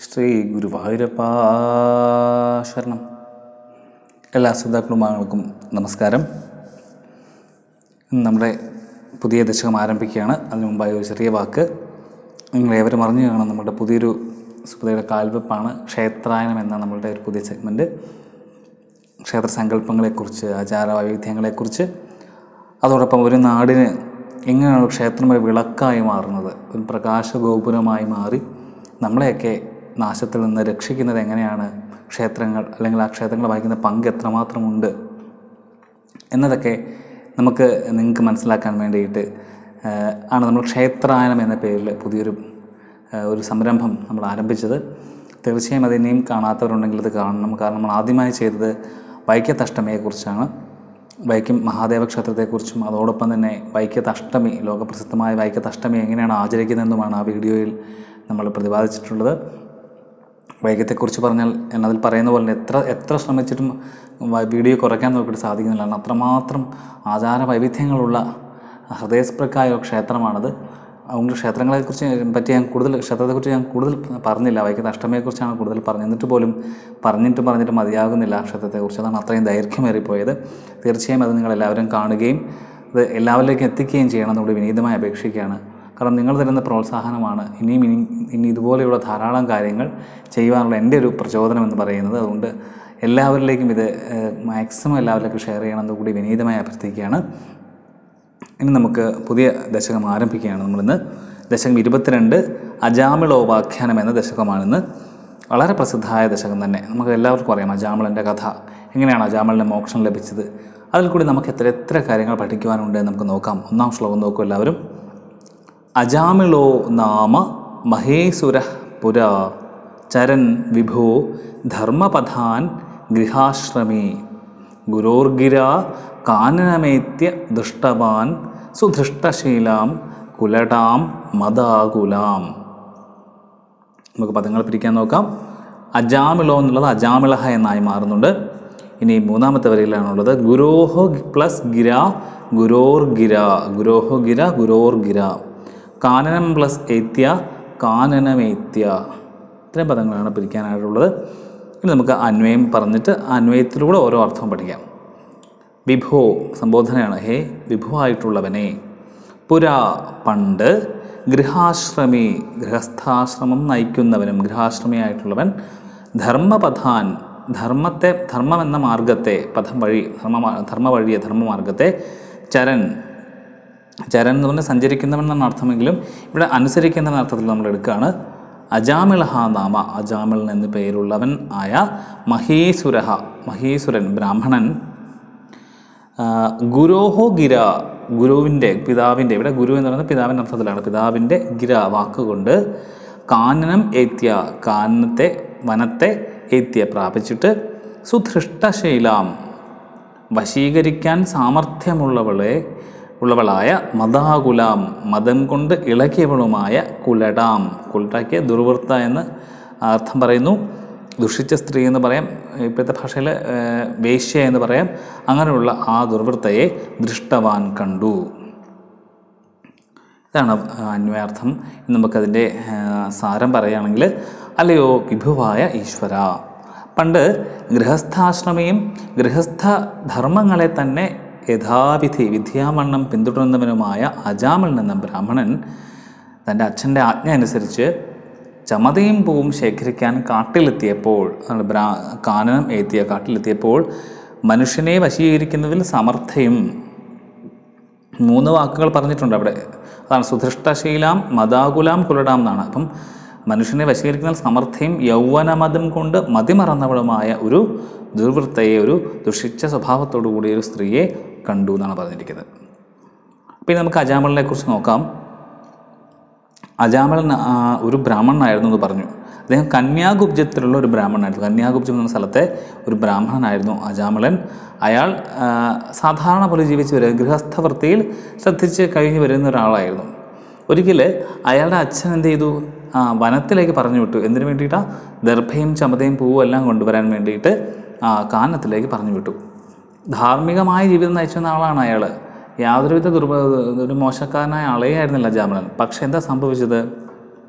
ശ്രീ ഗുരുവായൂരപ്പ ശരണം എല്ലാ ശ്രോതാക്കളുമാർക്കും നമസ്കാരം ഇന്ന് നമ്മുടെ പുതിയ ദശകം ആരംഭിക്കുകയാണ് അതിനു മുമ്പായി ഒരു ചെറിയ വാക്ക് നിങ്ങൾ ഏവരും അറിഞ്ഞു കാണും നമ്മുടെ പുതിയൊരു സുപതയുടെ കാൽവെപ്പാണ് ക്ഷേത്രായനം എന്ന നമ്മളുടെ ഒരു പുതിയ സെഗ്മെൻറ്റ് ക്ഷേത്ര സങ്കല്പങ്ങളെക്കുറിച്ച് ആചാര വൈവിധ്യങ്ങളെക്കുറിച്ച് അതോടൊപ്പം ഒരു നാടിന് എങ്ങനെയാണ് ഒരു ക്ഷേത്രം ഒരു വിളക്കായി മാറുന്നത് ഒരു പ്രകാശ ഗോപുരമായി മാറി നമ്മളെയൊക്കെ നാശത്തിൽ നിന്ന് രക്ഷിക്കുന്നത് എങ്ങനെയാണ് ക്ഷേത്രങ്ങൾ അല്ലെങ്കിൽ ആ ക്ഷേത്രങ്ങൾ വഹിക്കുന്ന പങ്ക് എത്രമാത്രമുണ്ട് എന്നതൊക്കെ നമുക്ക് നിങ്ങൾക്ക് മനസ്സിലാക്കാൻ വേണ്ടിയിട്ട് ആ, ആണ് നമ്മൾ ക്ഷേത്രായനം എന്ന പേരിൽ പുതിയൊരു ആ, ഒരു സംരംഭം നമ്മൾ ആരംഭിച്ചത് തീർച്ചയായും അത് ഇനിയും കാണാത്തവരുണ്ടെങ്കിൽ അത് കാണണം കാരണം നമ്മൾ ആദ്യമായി ചെയ്തത് വൈക്കത്തഷ്ടമിയെക്കുറിച്ചാണ് വൈക്കം മഹാദേവ ക്ഷേത്രത്തെക്കുറിച്ചും അതോടൊപ്പം തന്നെ വൈക്കത്തഷ്ടമി ലോകപ്രസിദ്ധമായ വൈക്കത്തഷ്ടമി എങ്ങനെയാണ് ആചരിക്കുന്നതെന്നുമാണ് ആ വീഡിയോയിൽ നമ്മൾ പ്രതിപാദിച്ചിട്ടുള്ളത് വൈകത്തെക്കുറിച്ച് പറഞ്ഞാൽ ഞാൻ അതിൽ പറയുന്ന പോലെ എത്ര എത്ര ശ്രമിച്ചിട്ടും വ- വീഡിയോ കുറയ്ക്കാൻ നോക്കിയിട്ട് സാധിക്കുന്നില്ല കാരണം അത്രമാത്രം ആചാര വൈവിധ്യങ്ങളുള്ള ഹൃദയസ്പൃക്കായ ഒരു ക്ഷേത്രമാണത് അതുകൊണ്ട് ക്ഷേത്രങ്ങളെക്കുറിച്ച് പറ്റി ഞാൻ കൂടുതൽ ക്ഷേത്രത്തെക്കുറിച്ച് ഞാൻ കൂടുതൽ പറഞ്ഞില്ല വൈക്കത്തെ അഷ്ടമിയെക്കുറിച്ചാണ് കൂടുതൽ പറഞ്ഞത് എന്നിട്ട് പോലും പറഞ്ഞിട്ട് പറഞ്ഞിട്ട് മതിയാകുന്നില്ല ആ ക്ഷേത്രത്തെക്കുറിച്ച് അതാണ് അത്രയും ദൈർഘ്യമേറിപ്പോയത് തീർച്ചയായും അത് നിങ്ങൾ എല്ലാവരും കാണുകയും അത് എല്ലാവരിലേക്കും എത്തിക്കുകയും ചെയ്യണം എന്നുകൂടി വിനീതമായി അപേക്ഷിക്കുകയാണ് കാരണം നിങ്ങൾ തരുന്ന പ്രോത്സാഹനമാണ് ഇനിയും ഇനി ഇനി ഇതുപോലെയുള്ള ധാരാളം കാര്യങ്ങൾ ചെയ്യുവാനുള്ള എൻ്റെ ഒരു പ്രചോദനം എന്ന് പറയുന്നത് അതുകൊണ്ട് എല്ലാവരിലേക്കും ഇത് മാക്സിമം എല്ലാവരിലേക്കും ഷെയർ ചെയ്യണമെന്ന് കൂടി വിനീതമായി അഭ്യർത്ഥിക്കുകയാണ് ഇനി നമുക്ക് പുതിയ ദശകം ആരംഭിക്കുകയാണ് നമ്മളിന്ന് ദശകം ഇരുപത്തിരണ്ട് അജാമിളോപാഖ്യാനം എന്ന ദശകമാണിന്ന് വളരെ പ്രസിദ്ധമായ ദശകം തന്നെ നമുക്ക് എല്ലാവർക്കും അറിയാം അജാമിളൻ്റെ കഥ എങ്ങനെയാണ് അജാമിളിന് മോക്ഷം ലഭിച്ചത് അതിൽ കൂടി നമുക്ക് എത്ര എത്ര കാര്യങ്ങൾ പഠിക്കുവാനുണ്ട് എന്ന് നമുക്ക് നോക്കാം ഒന്നാം ശ്ലോകം നോക്കൂ എല്ലാവരും അജാമിളോ നാമ മഹേസുര പുരാ ചരൻ വിഭോ ധർമ്മപഥാൻ ഗൃഹാശ്രമേ ഗുരോർഗിര കാനനമേത്യ ദുഷ്ടവാൻ സുധൃഷ്ടശീലാം കുലടാം മദാകുലാം നമുക്ക് പദങ്ങൾ പിരിക്കാൻ നോക്കാം അജാമിളോ എന്നുള്ളത് അജാമിളഹ എന്നായി മാറുന്നുണ്ട് ഇനി മൂന്നാമത്തെ വരിയിലാണുള്ളത് ഗുരോഹോ പ്ലസ് ഗിര ഗുരോർ ഗിര ഗുരോഹോ ഗിര ഗുരോർ ഗിര കാനനം പ്ലസ് ഏത്യ കാനനമേത്യ ഇത്രയും പദങ്ങളാണ് പിരിക്കാനായിട്ടുള്ളത് ഇനി നമുക്ക് അന്വയം പറഞ്ഞിട്ട് അന്വയത്തിലൂടെ ഓരോ അർത്ഥവും പഠിക്കാം വിഭോ സംബോധനയാണ് ഹേ വിഭു ആയിട്ടുള്ളവനെ പുരാ പണ്ട് ഗൃഹാശ്രമി ഗൃഹസ്ഥാശ്രമം നയിക്കുന്നവനും ഗൃഹാശ്രമിയായിട്ടുള്ളവൻ ധർമ്മപഥാൻ ധർമ്മത്തെ ധർമ്മം എന്ന മാർഗത്തെ പഥം വഴി ധർമ്മ ധർമ്മ വഴിയെ ധർമ്മമാർഗത്തെ ചരൻ ചരൻ എന്ന് പറഞ്ഞാൽ സഞ്ചരിക്കുന്നവൻ എന്നാണ് അർത്ഥമെങ്കിലും ഇവിടെ അനുസരിക്കുന്നവൻ അർത്ഥത്തിൽ നമ്മൾ എടുക്കുകയാണ് അജാമിളഹ നാമ അജാമിളൻ എന്ന് പേരുള്ളവൻ ആയ മഹീസുരഹ മഹീസുരൻ ബ്രാഹ്മണൻ ആ, ഗുരോഹോ ഗിര ഗുരുവിൻ്റെ പിതാവിൻ്റെ ഇവിടെ ഗുരു എന്ന് പറയുന്നത് പിതാവിൻ്റെ അർത്ഥത്തിലാണ് പിതാവിൻ്റെ ഗിര വാക്കുകൊണ്ട് കാനനം ഏത്യ കാനനത്തെ വനത്തെ ഏത്യ പ്രാപിച്ചിട്ട് സുധൃഷ്ടശീലാം വശീകരിക്കാൻ സാമർഥ്യമുള്ളവളെ ഉള്ളവളായ മദാകുലാം മദം കൊണ്ട് ഇളകിയവളുമായ കുലടാം കുലടാക്കിയ ദുർവൃത്ത എന്ന് അർത്ഥം പറയുന്നു ദുഷിച്ച സ്ത്രീ എന്ന് പറയാം ഇപ്പോഴത്തെ ഭാഷയിൽ വേശ്യ എന്ന് പറയാം അങ്ങനെയുള്ള ആ ദുർവൃത്തയെ ദൃഷ്ടവാൻ കണ്ടു ഇതാണ് അന്വയാർത്ഥം ഇനി നമുക്കതിൻ്റെ ആ, സാരം പറയുകയാണെങ്കിൽ അല്ലയോ വിഭുവായ ഈശ്വര പണ്ട് ഗൃഹസ്ഥാശ്രമിയും ഗൃഹസ്ഥ ധർമ്മങ്ങളെ തന്നെ യഥാവിധി വിദ്യാമണ്ണം പിന്തുടരുന്നവനുമായ അജാമിൽ നിന്ന ബ്രാഹ്മണൻ തൻ്റെ അച്ഛൻ്റെ ആജ്ഞ അനുസരിച്ച് ചമതയും പൂവും ശേഖരിക്കാൻ കാട്ടിലെത്തിയപ്പോൾ അതാണ് ബ്രാ കാനനം എത്തിയ കാട്ടിലെത്തിയപ്പോൾ മനുഷ്യനെ വശീകരിക്കുന്നതിൽ സമർത്ഥയും മൂന്ന് വാക്കുകൾ പറഞ്ഞിട്ടുണ്ട് അവിടെ അതാണ് സുധൃഷ്ടശീലാം മദാകുലാം കുലടാം എന്നാണ് അപ്പം മനുഷ്യനെ വശീകരിക്കുന്ന സമർത്ഥയും യൗവനമതം കൊണ്ട് മതിമറന്നവളുമായ ഒരു ദുർവൃത്തയെ ഒരു ദുഷിച്ച സ്വഭാവത്തോടു കൂടിയ ഒരു സ്ത്രീയെ കണ്ടു എന്നാണ് പറഞ്ഞിരിക്കുന്നത് പിന്നെ നമുക്ക് അജാമളിനെ കുറിച്ച് നോക്കാം അജാമളൻ ആ, ഒരു ബ്രാഹ്മണനായിരുന്നു എന്ന് പറഞ്ഞു അദ്ദേഹം കന്യാകുബ്ജത്തിലുള്ള ഒരു ബ്രാഹ്മണനായിരുന്നു കന്യാകുബ്ജം എന്ന സ്ഥലത്തെ ഒരു ബ്രാഹ്മണനായിരുന്നു അജാമളൻ അയാൾ ആ, സാധാരണ പോലെ ജീവിച്ച് വരിക ഗൃഹസ്ഥ വൃത്തിയിൽ ശ്രദ്ധിച്ച് കഴിഞ്ഞ് വരുന്ന ഒരാളായിരുന്നു ഒരിക്കൽ അയാളുടെ അച്ഛൻ എന്ത് ചെയ്തു ആ വനത്തിലേക്ക് പറഞ്ഞു വിട്ടു എന്തിനു വേണ്ടിയിട്ടാണ് ദർഭയും ചമതയും പൂവും എല്ലാം കൊണ്ടുവരാൻ വേണ്ടിയിട്ട് ആ കാനത്തിലേക്ക് പറഞ്ഞു വിട്ടു ധാർമ്മികമായ ജീവിതം നയിച്ചുന്ന ആളാണ് അയാൾ യാതൊരുവിധ ദുർബ ഒരു മോശക്കാരനായ ആളേ ആയിരുന്നില്ല ജാമലൻ പക്ഷെ എന്താ സംഭവിച്ചത്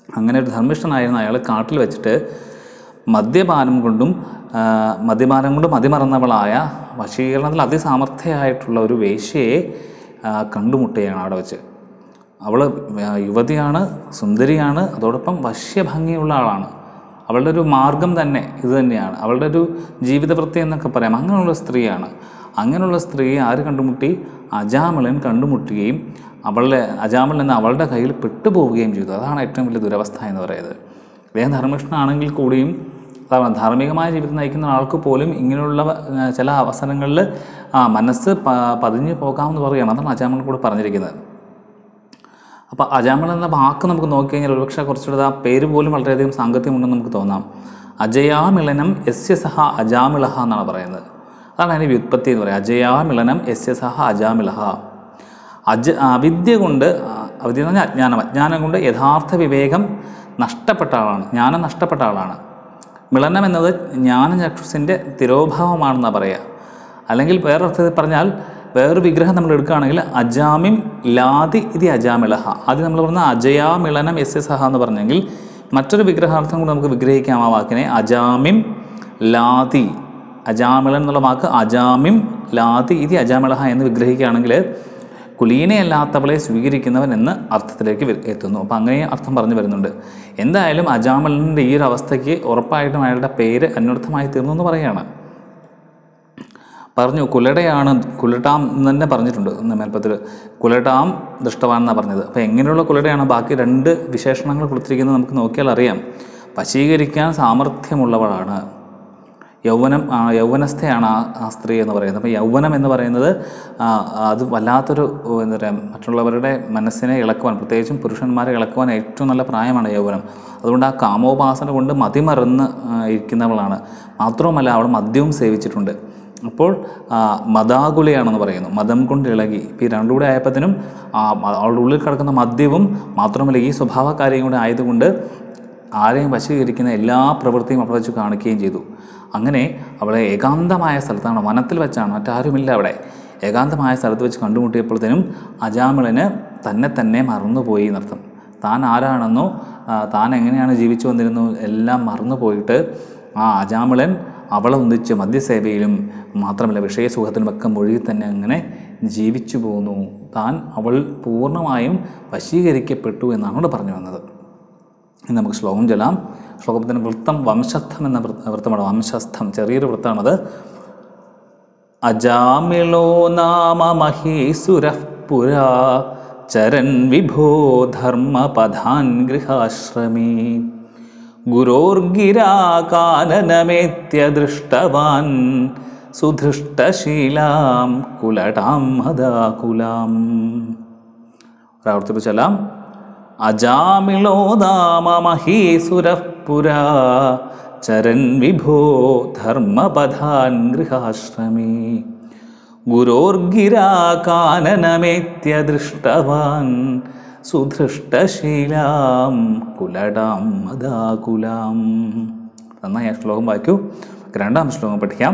അങ്ങനെ ഒരു ധർമ്മിഷ്ഠനായിരുന്ന അയാൾ കാട്ടിൽ വെച്ചിട്ട് മദ്യപാനം കൊണ്ടും ആ, മദ്യപാനം കൊണ്ട് മതിമറന്നവളായ വശീകരണത്തിൽ അതിസാമർഥ്യമായിട്ടുള്ള ഒരു വേശ്യയെ ആ, കണ്ടുമുട്ടുകയാണ് അവിടെ വെച്ച് അവൾ യുവതിയാണ് സുന്ദരിയാണ് അതോടൊപ്പം വശ്യഭംഗിയുള്ള ആളാണ് അവളുടെ ഒരു മാർഗം തന്നെ ഇത് തന്നെയാണ് അവളുടെ ഒരു ജീവിതവൃത്തി എന്നൊക്കെ പറയാം അങ്ങനെയുള്ള സ്ത്രീയാണ് അങ്ങനെയുള്ള സ്ത്രീയെ ആര് കണ്ടുമുട്ടി അജാമിളൻ കണ്ടുമുട്ടുകയും അവളുടെ അജാമിളൻ എന്ന അവളുടെ കയ്യിൽ പെട്ടുപോവുകയും ചെയ്തു അതാണ് ഏറ്റവും വലിയ ദുരവസ്ഥ എന്ന് പറയുന്നത് അദ്ദേഹം ധർമ്മിഷ്ഠനാണെങ്കിൽ കൂടിയും അതാണ് ധാർമ്മികമായ ജീവിതം നയിക്കുന്ന ആൾക്ക് പോലും ഇങ്ങനെയുള്ള ആ, ചില അവസരങ്ങളിൽ ആ മനസ്സ് പ പതിഞ്ഞു പോകാമെന്ന് പറയുകയാണ് അതാണ് അജാമിളൻ കൂടെ പറഞ്ഞിരിക്കുന്നത് അപ്പോൾ അജാമിൾ എന്ന വാക്ക് നമുക്ക് നോക്കിക്കഴിഞ്ഞാൽ ഒരുപക്ഷെ കുറച്ചുകൂടെ ആ പേര് പോലും വളരെയധികം സാങ്കത്യമുണ്ടെന്ന് നമുക്ക് തോന്നാം അജയാമിളനം യസ്യ സഹ അജാമിളഹ എന്നാണ് പറയുന്നത് അതാണ് അതിൻ്റെ വ്യുത്പത്തി എന്ന് പറയുന്നത് അജയാമിളനം യസ്യ സഹ അജാമിളഹ അജ അവിദ്യ കൊണ്ട് ആ, അവിദ്യ എന്ന് പറഞ്ഞാൽ അജ്ഞാനം അജ്ഞാനം കൊണ്ട് യഥാർത്ഥ വിവേകം നഷ്ടപ്പെട്ട ആളാണ് ജ്ഞാനം നഷ്ടപ്പെട്ട ആളാണ് മിളനം എന്നത് ജ്ഞാനചക്ഷുസിൻ്റെ തിരോഭാവമാണെന്നാണ് പറയുക അല്ലെങ്കിൽ വേറൊരർത്ഥത്തിൽ പറഞ്ഞാൽ വേറൊരു വിഗ്രഹം നമ്മൾ എടുക്കുകയാണെങ്കിൽ അജാമിം ലാതി ഇത് അജാമിളഹ ആദ്യം നമ്മൾ പറഞ്ഞ അജയാമിളനം എസ് എസ് ഹ എന്ന് പറഞ്ഞെങ്കിൽ മറ്റൊരു വിഗ്രഹാർത്ഥം കൂടി നമുക്ക് വിഗ്രഹിക്കാം ആ വാക്കിനെ അജാമിം ലാതി അജാമിളൻ എന്നുള്ള വാക്ക് അജാമിം ലാതി ഇത് അജാമിളഹ എന്ന് വിഗ്രഹിക്കുകയാണെങ്കിൽ കുലീനയല്ലാത്തവളെ സ്വീകരിക്കുന്നവൻ എന്ന അർത്ഥത്തിലേക്ക് വെ- എത്തുന്നു അപ്പം അങ്ങനെ അർത്ഥം പറഞ്ഞു വരുന്നുണ്ട് എന്തായാലും അജാമലിൻ്റെ ഈ ഒരു അവസ്ഥയ്ക്ക് ഉറപ്പായിട്ടും അയാളുടെ പേര് അന്വർത്ഥമായി തീർന്നു എന്ന് പറയുകയാണ് പറഞ്ഞു കുലടയാണ് കുലട്ടാം എന്ന് തന്നെ പറഞ്ഞിട്ടുണ്ട് മേൽപ്പത്തിൽ കുലട്ടാം ദൃഷ്ടവാൻ എന്നാണ് പറഞ്ഞത് അപ്പോൾ എങ്ങനെയുള്ള കുലടയാണ് ബാക്കി രണ്ട് വിശേഷണങ്ങൾ കൊടുത്തിരിക്കുന്നത് നമുക്ക് നോക്കിയാൽ അറിയാം വശീകരിക്കാൻ സാമർഥ്യമുള്ളവളാണ് യൗവനം ആ, യൗവനസ്ഥയാണ് ആ ആ സ്ത്രീ എന്ന് പറയുന്നത് അപ്പോൾ യൗവനം എന്ന് പറയുന്നത് ആ, അത് വല്ലാത്തൊരു ഓ, എന്താ പറയുക മറ്റുള്ളവരുടെ മനസ്സിനെ ഇളക്കുവാൻ പ്രത്യേകിച്ചും പുരുഷന്മാരെ ഇളക്കുവാൻ ഏറ്റവും നല്ല പ്രായമാണ് യൗവനം അതുകൊണ്ട് ആ കാമോപാസന കൊണ്ട് മതിമറന്ന് ആ, ഇരിക്കുന്നവളാണ് മാത്രവുമല്ല അവൾ മദ്യവും സേവിച്ചിട്ടുണ്ട് അപ്പോൾ ആ, മതാകുലയാണെന്ന് പറയുന്നു മതം കൊണ്ട് ഇളകി ഇപ്പോൾ ഈ രണ്ടും കൂടെ ആയപ്പോഴത്തേനും ആ, മ- അവളുടെ ഉള്ളിൽ കിടക്കുന്ന മദ്യവും മാത്രമല്ല ഈ സ്വഭാവക്കാരെയും കൂടെ ആയതുകൊണ്ട് ആരെയും വശീകരിക്കുന്ന എല്ലാ പ്രവൃത്തിയും അവിടെ വെച്ച് കാണിക്കുകയും ചെയ്തു അങ്ങനെ അവളെ ഏകാന്തമായ സ്ഥലത്താണ് വനത്തിൽ വെച്ചാണ് മറ്റാരുമില്ല അവിടെ ഏകാന്തമായ സ്ഥലത്ത് വെച്ച് കണ്ടുമുട്ടിയപ്പോഴത്തേനും അജാമിളന് തന്നെ തന്നെ മറന്നുപോയി എന്നർത്ഥം താൻ ആരാണെന്നോ ആ, താൻ എങ്ങനെയാണ് ജീവിച്ചു വന്നിരുന്നു എല്ലാം മറന്നുപോയിട്ട് ആ അജാമിളൻ അവളെ ഒന്നിച്ച് മദ്യസേവയിലും മാത്രമല്ല വിഷയസുഖത്തിലുമൊക്കെ മുഴുകി തന്നെ അങ്ങനെ ജീവിച്ചു പോന്നു താൻ അവൾ പൂർണ്ണമായും വശീകരിക്കപ്പെട്ടു എന്നാണ് ഇവിടെ പറഞ്ഞു വന്നത് ഇനി നമുക്ക് ശ്ലോകം ചൊല്ലാം ശ്ലോകത്തിൻ്റെ വൃത്തം വംശസ്ഥം എന്ന വൃ- വൃത്തമാണ് വംശസ്ഥം ചെറിയൊരു വൃത്തമാണത് അജാമിളോ നാമ മഹീസുരഃ പുരാ ചരൻ വിഭോ ധർമ്മപഥാൻ ഗൃഹാശ്രമീ ഗുരോർഗിരാകാനനമേത്യദൃഷ്ടവാൻ സുധൃഷ്ടശീലാം കുലടാം മദാകുലാം ഒരാവർത്തിപ്പ് ചൊല്ലാം അജാമിളോ ദാമമഹീസുരഃ പുരാ ചരൻ വിഭോ ധർമ്മപഥാൻ ഗൃഹാശ്രമീ ഗുരോർഗിരാകാനനമേത്യദൃഷ്ടവാൻ സുധൃഷ്ടശീലാം കുലടാം മദാകുലാം നന്നായി ആ ശ്ലോകം വായിക്കൂ രണ്ടാം ശ്ലോകം പഠിക്കാം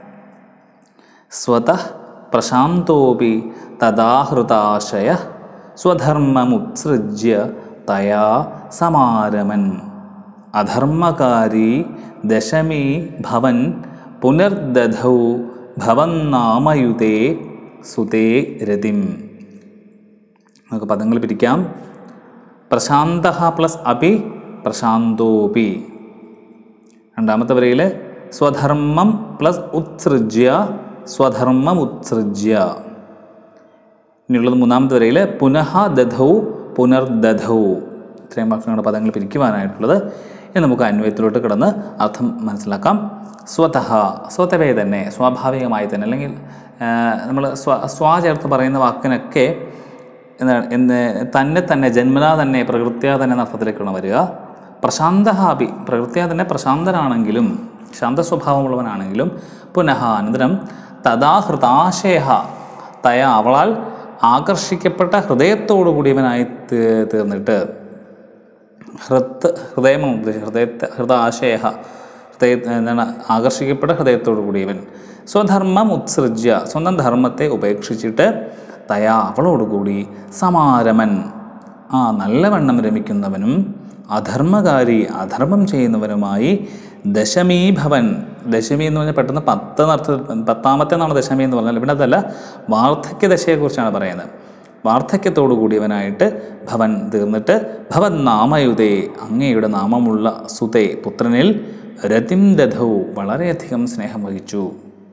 സ്വതഃ പ്രശാന്തോപി തദാഹൃതാശയ സ്വധർമ്മമുത്സൃജ്യ തയാ സമാരമൻ അധർമ്മകാരി ദശമീ ഭവൻ പുനർദധൗ ഭവന്നാമയുതേ സുതേ രതിം നമുക്ക് പദങ്ങൾ പിരിക്കാം പ്രശാന്ത പ്ലസ് അപി പ്രശാന്തോപി രണ്ടാമത്തെ വരയിൽ സ്വധർമ്മം പ്ലസ് ഉത്സൃജ്യ സ്വധർമ്മം ഉത്സൃജ്യ ഇനിയുള്ളത് മൂന്നാമത്തെ വരയിൽ പുനഃ ദധൗ പുനർദധൗ ഇത്രയും വാക്കുകളുടെ പദങ്ങൾ പിരിക്കുവാനായിട്ടുള്ളത് ഇനി നമുക്ക് അന്വയത്തിലോട്ട് കിടന്ന് അർത്ഥം മനസ്സിലാക്കാം സ്വതഹ സ്വതവേ തന്നെ സ്വാഭാവികമായി തന്നെ അല്ലെങ്കിൽ നമ്മൾ സ്വ സ്വാ ചേർത്ത് പറയുന്ന വാക്കിനൊക്കെ എന്താണ് എന്ന് തന്നെ തന്നെ ജന്മനാ തന്നെ പ്രകൃത്യാ തന്നെ എന്ന അർത്ഥത്തിലേക്കാണ് വരിക പ്രശാന്തഹാപി പ്രകൃത്യാ തന്നെ പ്രശാന്തനാണെങ്കിലും ശാന്ത സ്വഭാവമുള്ളവനാണെങ്കിലും പുനഃ അനന്തരം തഥാ ഹൃതാശയ തയ അവളാൽ ആകർഷിക്കപ്പെട്ട ഹൃദയത്തോടു കൂടിയവനായി തീ- തീർന്നിട്ട് ഹൃത്ത് ഹൃദയമാണ് ഉദ്ദേശിച്ചത് ഹൃദയത്തെ ഹൃദാശയ ഹൃദയ എന്താണ് ആകർഷിക്കപ്പെട്ട ഹൃദയത്തോടു കൂടിയവൻ സ്വധർമ്മം ഉത്സൃജ്യ സ്വന്തം ധർമ്മത്തെ ഉപേക്ഷിച്ചിട്ട് തയാ അവളോടുകൂടി സമാരമൻ ആ നല്ലവണ്ണം രമിക്കുന്നവനും അധർമ്മകാരി അധർമ്മം ചെയ്യുന്നവനുമായി ദശമീ ഭവൻ ദശമി എന്ന് പറഞ്ഞാൽ പെട്ടെന്ന് പത്ത് നടത്ത പത്താമത്തെ എന്നാണ് ദശമി എന്ന് പറഞ്ഞാൽ ഇവിടെ അതല്ല വാർദ്ധക്യ ദശയെക്കുറിച്ചാണ് പറയുന്നത് വാർദ്ധക്യത്തോടു കൂടിയവനായിട്ട് ഭവൻ തീർന്നിട്ട് ഭവൻ നാമയുതേ അങ്ങയുടെ നാമമുള്ള സുതേ പുത്രനിൽ രതിം ദധൗ വളരെയധികം സ്നേഹം വഹിച്ചു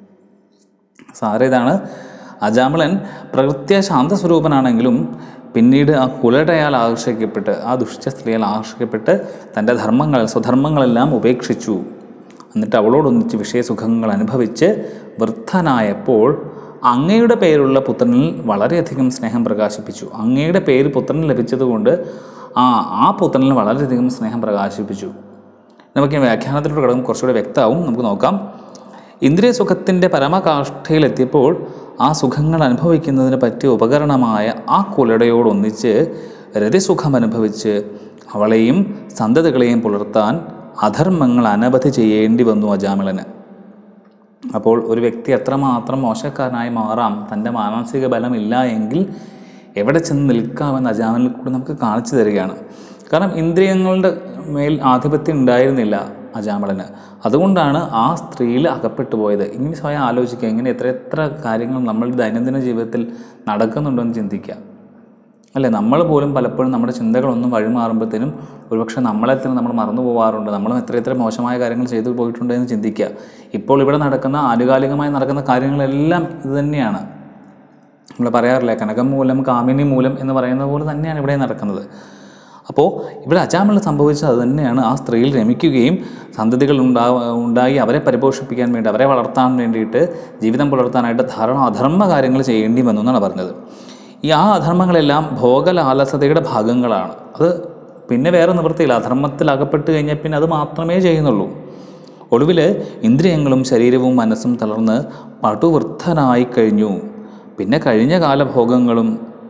സാറ് ഇതാണ് അജാമളൻ പ്രകൃത്യ ശാന്തസ്വരൂപനാണെങ്കിലും പിന്നീട് ആ കുലടയാൽ ആകർഷിക്കപ്പെട്ട് ആ ദുഷ്ട സ്ത്രീയാൽ ആകർഷിക്കപ്പെട്ട് തൻ്റെ ധർമ്മങ്ങൾ സ്വധർമ്മങ്ങളെല്ലാം ഉപേക്ഷിച്ചു എന്നിട്ട് അവളോടൊന്നിച്ച് വിഷയസുഖങ്ങൾ അനുഭവിച്ച് വൃദ്ധനായപ്പോൾ അങ്ങയുടെ പേരുള്ള പുത്രനിൽ വളരെയധികം സ്നേഹം പ്രകാശിപ്പിച്ചു അങ്ങയുടെ പേര് പുത്രന് ലഭിച്ചതുകൊണ്ട് ആ ആ പുത്രനിൽ വളരെയധികം സ്നേഹം പ്രകാശിപ്പിച്ചു നമുക്ക് ഈ വ്യാഖ്യാനത്തിലൂടെ കിടക്കും കുറച്ചുകൂടെ വ്യക്തമാവും നമുക്ക് നോക്കാം ഇന്ദ്രിയ സുഖത്തിൻ്റെ പരമകാഷ്ഠയിലെത്തിയപ്പോൾ ആ സുഖങ്ങൾ അനുഭവിക്കുന്നതിന് പറ്റിയ ഉപകരണമായ ആ കുലടയോടൊന്നിച്ച് രതിസുഖം അനുഭവിച്ച് അവളെയും സന്തതികളെയും പുലർത്താൻ അധർമ്മങ്ങൾ അനവധി ചെയ്യേണ്ടി വന്നു അജാമിളന് അപ്പോൾ ഒരു വ്യക്തി എത്രമാത്രം മോശക്കാരനായി മാറാം തൻ്റെ മാനസിക ബലമില്ല എങ്കിൽ എവിടെ ചെന്ന് നിൽക്കാമെന്ന് അജാമിനിൽ കൂടി നമുക്ക് കാണിച്ചു തരികയാണ് കാരണം ഇന്ദ്രിയങ്ങളുടെ മേൽ ആധിപത്യം ഉണ്ടായിരുന്നില്ല അജാമളന് അതുകൊണ്ടാണ് ആ സ്ത്രീയിൽ അകപ്പെട്ടു പോയത് ഇങ്ങനെ സ്വയം ആലോചിക്കുക ഇങ്ങനെ എത്ര എത്ര കാര്യങ്ങൾ നമ്മളുടെ ദൈനംദിന ജീവിതത്തിൽ നടക്കുന്നുണ്ടോ എന്ന് ചിന്തിക്കുക അല്ലേ നമ്മൾ പോലും പലപ്പോഴും നമ്മുടെ ചിന്തകളൊന്നും വഴിമാറുമ്പോഴത്തേനും ഒരുപക്ഷെ നമ്മളെ തന്നെ നമ്മൾ മറന്നു പോകാറുണ്ട് നമ്മളും എത്ര എത്ര മോശമായ കാര്യങ്ങൾ ചെയ്തു പോയിട്ടുണ്ട് എന്ന് ചിന്തിക്കുക ഇപ്പോൾ ഇവിടെ നടക്കുന്ന ആനുകാലികമായി നടക്കുന്ന കാര്യങ്ങളെല്ലാം ഇത് തന്നെയാണ് നമ്മൾ പറയാറില്ല കനകം മൂലം കാമിനി മൂലം എന്ന് പറയുന്ന പോലെ തന്നെയാണ് ഇവിടെ നടക്കുന്നത് അപ്പോൾ ഇവിടെ അജാമിൾ സംഭവിച്ചത് അത് തന്നെയാണ് ആ സ്ത്രീയിൽ രമിക്കുകയും സന്തതികൾ ഉണ്ടാ ഉണ്ടായി അവരെ പരിപോഷിപ്പിക്കാൻ വേണ്ടി അവരെ വളർത്താൻ വേണ്ടിയിട്ട് ജീവിതം പുലർത്താനായിട്ട് ധാരാളം അധർമ്മ കാര്യങ്ങൾ ചെയ്യേണ്ടി വന്നു എന്നാണ് പറഞ്ഞത് ഈ ആ അധർമ്മങ്ങളെല്ലാം ഭോഗലാലസതയുടെ ഭാഗങ്ങളാണ് അത് പിന്നെ വേറെ നിവൃത്തിയില്ല അധർമ്മത്തിൽ അകപ്പെട്ട് കഴിഞ്ഞാൽ പിന്നെ അത് മാത്രമേ ചെയ്യുന്നുള്ളൂ ഒടുവിൽ ഇന്ദ്രിയങ്ങളും ശരീരവും മനസ്സും തളർന്ന് പടുവൃദ്ധനായി കഴിഞ്ഞു പിന്നെ കഴിഞ്ഞ കാലഭോഗങ്ങളും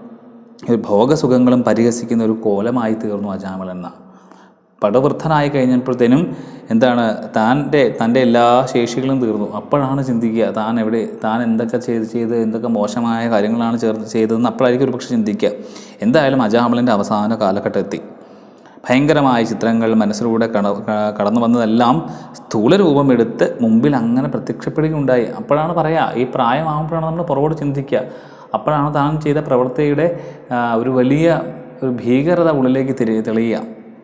ഈ ഭോഗസുഖങ്ങളും പരിഹസിക്കുന്ന ഒരു കോലമായി തീർന്നു അജാമൽ എന്ന പടവൃദ്ധനായി കഴിഞ്ഞപ്പോഴത്തേനും എന്താണ് താൻ്റെ തൻ്റെ എല്ലാ ശേഷികളും തീർന്നു അപ്പോഴാണ് ചിന്തിക്കുക താൻ എവിടെ താൻ എന്തൊക്കെ ചെയ്ത് ചെയ്ത് എന്തൊക്കെ മോശമായ കാര്യങ്ങളാണ് ചേർത്ത് ചെയ്തതെന്ന് അപ്പോഴായിരിക്കും ഒരു പക്ഷേ ചിന്തിക്കുക എന്തായാലും അജാമലിൻ്റെ അവസാന കാലഘട്ടം എത്തി ഭയങ്കരമായ ചിത്രങ്ങൾ മനസ്സിലൂടെ കട ക- കടന്നു വന്നതെല്ലാം സ്ഥൂല രൂപമെടുത്ത് മുമ്പിൽ അങ്ങനെ പ്രത്യക്ഷപ്പെടുകയുണ്ടായി അപ്പോഴാണ് പറയുക ഈ പ്രായമാകുമ്പോഴാണ് നമ്മൾ പുറകോട്ട് ചിന്തിക്കുക അപ്പോഴാണ് താൻ ചെയ്ത പ്രവൃത്തിയുടെ ആ, ഒരു വലിയ ഒരു ഭീകരത ഉള്ളിലേക്ക് തിരി തെളിയുക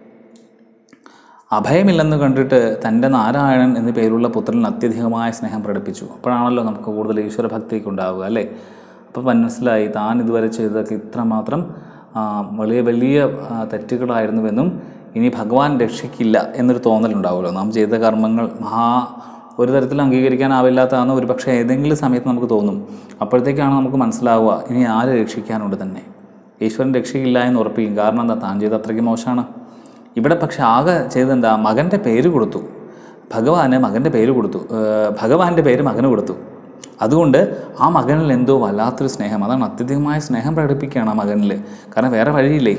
അഭയമില്ലെന്ന് കണ്ടിട്ട് തൻ്റെ നാരായണൻ എന്നു പേരുള്ള പുത്രന് അത്യധികമായ സ്നേഹം പ്രകടിപ്പിച്ചു അപ്പോഴാണല്ലോ നമുക്ക് കൂടുതൽ ഈശ്വരഭക്തിയൊക്കെ ഉണ്ടാവുക അല്ലേ അപ്പോൾ മനസ്സിലായി താൻ ഇതുവരെ ചെയ്തതൊക്കെ ഇത്രമാത്രം ആ, വലിയ വലിയ ആ, തെറ്റുകളായിരുന്നുവെന്നും ഇനി ഭഗവാൻ രക്ഷിക്കില്ല എന്നൊരു തോന്നലുണ്ടാവുമല്ലോ നാം ചെയ്ത കർമ്മങ്ങൾ മഹാ ഒരു തരത്തിൽ അംഗീകരിക്കാനാവില്ലാത്തതാണെന്ന് ഒരു പക്ഷേ ഏതെങ്കിലും സമയത്ത് നമുക്ക് തോന്നും അപ്പോഴത്തേക്കാണ് നമുക്ക് മനസ്സിലാവുക ഇനി ആര് രക്ഷിക്കാനുണ്ട് തന്നെ ഈശ്വരൻ രക്ഷിക്കില്ല എന്ന് ഉറപ്പിക്കും കാരണം എന്താ താൻ ചെയ്ത് അത്രയ്ക്ക് മോശമാണ് ഇവിടെ പക്ഷെ ആകെ ചെയ്തെന്താ മകൻ്റെ പേര് കൊടുത്തു ഭഗവാന് മകൻ്റെ പേര് കൊടുത്തു ഏർ ഭഗവാന്റെ പേര് മകന് കൊടുത്തു അതുകൊണ്ട് ആ മകനിൽ എന്തോ വല്ലാത്തൊരു സ്നേഹം അതാണ് അത്യധികമായ സ്നേഹം പ്രകടിപ്പിക്കുകയാണ് ആ മകനിൽ കാരണം വേറെ വഴിയില്ലേ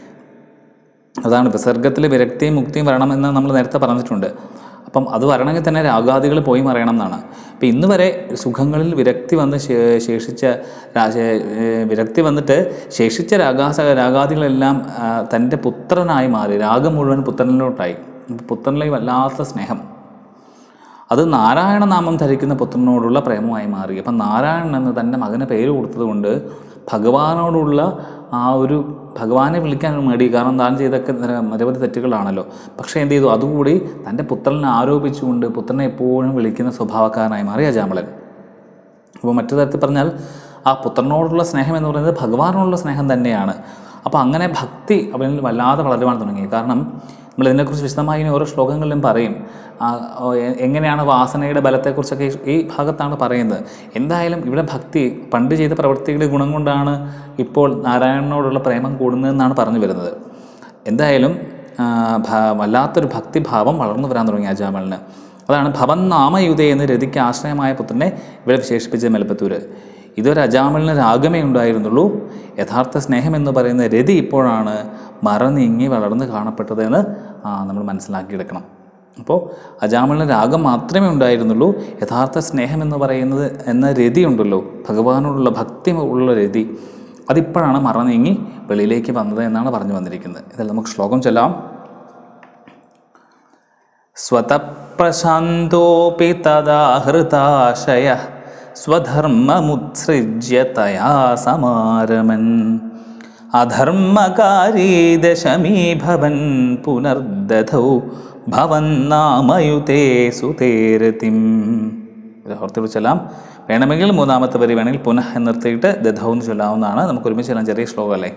അതാണ് വിസർഗത്തിൽ വിരക്തിയും മുക്തിയും വരണമെന്ന് നമ്മൾ നേരത്തെ പറഞ്ഞിട്ടുണ്ട് അപ്പം അത് വരണമെങ്കിൽ തന്നെ രാഗാദികൾ പോയി മറയണം എന്നാണ് അപ്പം ഇന്ന് വരെ സുഖങ്ങളിൽ വിരക്തി വന്ന് ശേ- ശേഷിച്ച രാ- ശേ- ഏർ വിരക്തി വന്നിട്ട് ശേഷിച്ച രാഗാസ രാഗാദികളെല്ലാം ആ, തൻ്റെ പുത്രനായി മാറി രാഗം മുഴുവൻ പുത്രനിലോട്ടായി പുത്രനിലേക്ക് വല്ലാത്ത സ്നേഹം അത് നാരായണ നാമം ധരിക്കുന്ന പുത്രനോടുള്ള പ്രേമമായി മാറി അപ്പം നാരായണൻ എന്ന് തൻ്റെ മകന് പേര് കൊടുത്തതുകൊണ്ട് ഭഗവാനോടുള്ള ആ ഒരു ഭഗവാനെ വിളിക്കാൻ ഒരു മടി കാരണം താൻ ചെയ്തൊക്കെ നിര- നിരവധി തെറ്റുകളാണല്ലോ പക്ഷേ എന്ത് ചെയ്തു അതുകൂടി തൻ്റെ പുത്രനെ ആരോപിച്ചുകൊണ്ട് പുത്രനെ എപ്പോഴും വിളിക്കുന്ന സ്വഭാവക്കാരനായി മാറി അജാമളൻ അപ്പോൾ മറ്റു തരത്തിൽ പറഞ്ഞാൽ ആ പുത്രനോടുള്ള സ്നേഹം എന്ന് പറയുന്നത് ഭഗവാനോടുള്ള സ്നേഹം തന്നെയാണ് അപ്പോൾ അങ്ങനെ ഭക്തി അവനിൽ വല്ലാതെ വളരുവാൻ തുടങ്ങി കാരണം നമ്മൾ ഇതിനെക്കുറിച്ച് വിശദമായി ഇനി ഓരോ ശ്ലോകങ്ങളിലും പറയും ആ, ഓ, എ- എങ്ങനെയാണ് വാസനയുടെ ബലത്തെക്കുറിച്ചൊക്കെ ഈ- ഈ ഭാഗത്താണ് പറയുന്നത് എന്തായാലും ഇവിടെ ഭക്തി പണ്ട് ചെയ്ത പ്രവൃത്തിയുടെ ഗുണം കൊണ്ടാണ് ഇപ്പോൾ നാരായണനോടുള്ള പ്രേമം കൂടുന്നതെന്നാണ് പറഞ്ഞു വരുന്നത് എന്തായാലും ആ, ഭ- വല്ലാത്തൊരു ഭക്തിഭാവം വളർന്നു വരാൻ തുടങ്ങി അജാമലിന് അതാണ് ഭവൻ നാമയുതേ എന്ന് രതിക്ക് ആശ്രയമായ പുത്രനെ ഇവിടെ വിശേഷിപ്പിച്ച മെൽപ്പത്തൂര് ഇതൊരു അജാമലിന് രാഗമേ ഉണ്ടായിരുന്നുള്ളൂ യഥാർത്ഥ സ്നേഹം എന്ന് പറയുന്ന രതി ഇപ്പോഴാണ് മറനീങ്ങി വളർന്ന് കാണപ്പെട്ടതെന്ന് ആ, നമ്മൾ മനസ്സിലാക്കിയെടുക്കണം അപ്പോൾ അജാമലിന് രാഗം മാത്രമേ ഉണ്ടായിരുന്നുള്ളൂ യഥാർത്ഥ സ്നേഹം എന്ന് പറയുന്നത് എന്ന രതി ഉണ്ടല്ലോ ഭഗവാനോടുള്ള ഭക്തി ഉള്ള രതി അതിപ്പോഴാണ് മറനീങ്ങി വെളിയിലേക്ക് വന്നത് എന്നാണ് പറഞ്ഞു വന്നിരിക്കുന്നത് ഇതിൽ നമുക്ക് ശ്ലോകം ചൊല്ലാം സ്വതപ്രശാന്തോപി തദാ ഹൃതാശയ സ്വധർമ്മമുത്സൃജ്യ തയാ സമാരമൻ അധർമ്മകാരീ ദശമീ ഭവൻ പുനർദധൗ ഭവന്നാമയുതേ സുതേരതിം ഇത് ഓർത്തിട്ട് ചൊല്ലാം വേണമെങ്കിൽ മൂന്നാമത്തെ വരി വേണമെങ്കിൽ പുനഃ എന്ന് നിർത്തിയിട്ട് ദധൗ എന്ന് ചൊല്ലാവുന്നതാണ് നമുക്ക് ഒരുമിച്ച് ചൊല്ലാം ചെറിയ ശ്ലോകമല്ലേ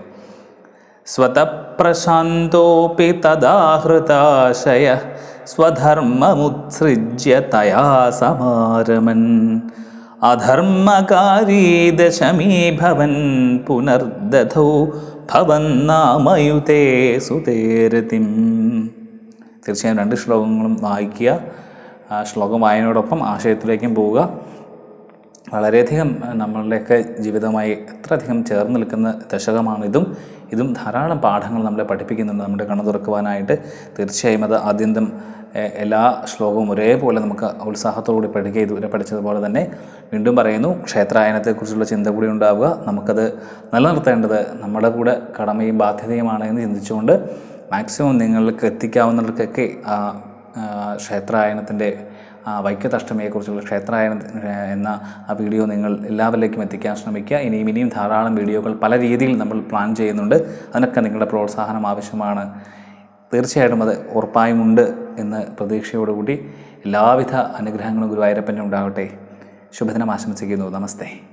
സ്വതപ്രശാന്തോപി തദാഹൃതാശയ സ്വധർമ്മമുത്സൃജ്യ തയാ സമാരമൻ അധർമ്മകാരീ ദശമീ ഭവൻ പുനർദധൗ ഭവന്നാമയുതേ സുതേരതിം തീർച്ചയായും രണ്ട് ശ്ലോകങ്ങളും വായിക്കുക ആ ശ്ലോകം വായനയോടൊപ്പം ആശയത്തിലേക്കും പോവുക വളരെയധികം അഹ്, നമ്മളുടെയൊക്കെ ജീവിതമായി എത്രയധികം ചേർന്ന് നിൽക്കുന്ന ദശകമാണിതും ഇതും ധാരാളം പാഠങ്ങൾ നമ്മളെ പഠിപ്പിക്കുന്നുണ്ട് നമ്മുടെ കണ്ണു തുറക്കുവാനായിട്ട് തീർച്ചയായും അത് ആദ്യന്തം എ- എല്ലാ ശ്ലോകവും ഒരേപോലെ നമുക്ക് ഉത്സാഹത്തോടുകൂടി പഠിക്കുക ഇതുവരെ പഠിച്ചതുപോലെ തന്നെ വീണ്ടും പറയുന്നു ക്ഷേത്രായനത്തെക്കുറിച്ചുള്ള ചിന്ത കൂടി ഉണ്ടാവുക നമുക്കത് നിലനിർത്തേണ്ടത് നമ്മുടെ കൂടെ കടമയും ബാധ്യതയുമാണ് എന്ന് ചിന്തിച്ചുകൊണ്ട് മാക്സിമം നിങ്ങൾക്ക് എത്തിക്കാവുന്നവർക്കൊക്കെ ആ ആ, ക്ഷേത്രായനത്തിൻ്റെ ആ വൈക്കത്തഷ്ടമിയെക്കുറിച്ചുള്ള ക്ഷേത്രായന എന്ന ആ വീഡിയോ നിങ്ങൾ എല്ലാവരിലേക്കും എത്തിക്കാൻ ശ്രമിക്കുക ഇനിയും ഇനിയും ധാരാളം വീഡിയോകൾ പല രീതിയിൽ നമ്മൾ പ്ലാൻ ചെയ്യുന്നുണ്ട് അതിനൊക്കെ നിങ്ങളുടെ പ്രോത്സാഹനം ആവശ്യമാണ് തീർച്ചയായിട്ടും അത് ഉറപ്പായും ഉണ്ട് എന്ന് പ്രതീക്ഷയോടുകൂടി എല്ലാവിധ അനുഗ്രഹങ്ങളും ഗുരുവായൂരപ്പൻ്റെ ഉണ്ടാവട്ടെ ശുഭദിനം ആശംസിക്കുന്നു നമസ്തേ